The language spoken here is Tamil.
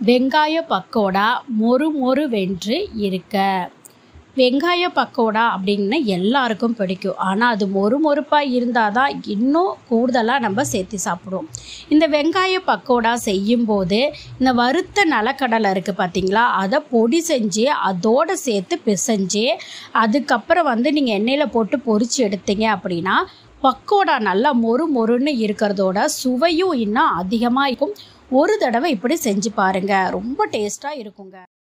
வெங்காய பக்கோடா மொறு மொறு வென்று இருக்க வெங்காய பக்கோடா அப்படின்னா எல்லாருக்கும் பிடிக்கும் ஆனால் அது மொறு மொறுப்பாக இருந்தால் தான் இன்னும் கூடுதலாக நம்ம சேர்த்து சாப்பிடுவோம் இந்த வெங்காய பக்கோடா செய்யும்போது இந்த வறுத்த நிலக்கடலை இருக்குது பார்த்தீங்களா அதை பொடி செஞ்சு அதோடு சேர்த்து பிசைஞ்சு அதுக்கப்புறம் வந்து நீங்கள் எண்ணெயில் போட்டு பொரிச்சு எடுத்தீங்க அப்படின்னா பக்கோடா நல்லா மொறு மொறுன்னு இருக்கிறதோட சுவையும் இன்னும் அதிகமாக இருக்கும் ஒரு தடவை இப்படி செஞ்சு பாருங்கள் ரொம்ப டேஸ்ட்டாக இருக்குங்க